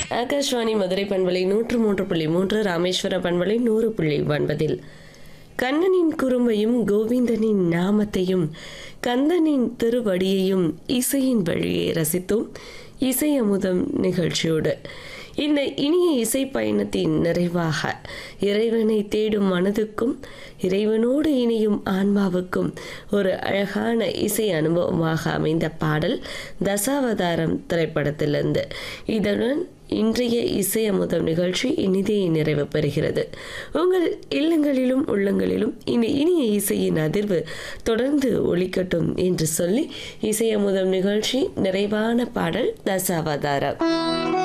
ஆகாஷ்வாணி மதுரை பண்பலை நூற்று மூன்று புள்ளி மூன்று ராமேஸ்வர பண்பலை நூறு புள்ளி ஒன்பதில் கண்ணனின் குறும்பையும் கோவிந்தனின் நாமத்தையும் கந்தனின் திருவடியையும் இசையின் வழியே ரசித்தோம் இசை அமுதம் நிகழ்ச்சியோடு இந்த இனிய இசை பயணத்தின் நிறைவாக இறைவனை தேடும் மனதுக்கும் இறைவனோடு இணையும் ஆன்மாவுக்கும் ஒரு அழகான இசை அனுபவமாக அமைந்த பாடல் தசாவதாரம் திரைப்படத்திலிருந்து இதனுடன் இன்றைய இசை அமுதம் நிகழ்ச்சி இனிதே நிறைவு பெறுகிறது உங்கள் இல்லங்களிலும் உள்ளங்களிலும் இந்த இனிய இசையின் அதிர்வு தொடர்ந்து ஒலிக்கட்டும் என்று சொல்லி இசை அமுதம் நிகழ்ச்சி நிறைவான பாடல் தசாவதாரம்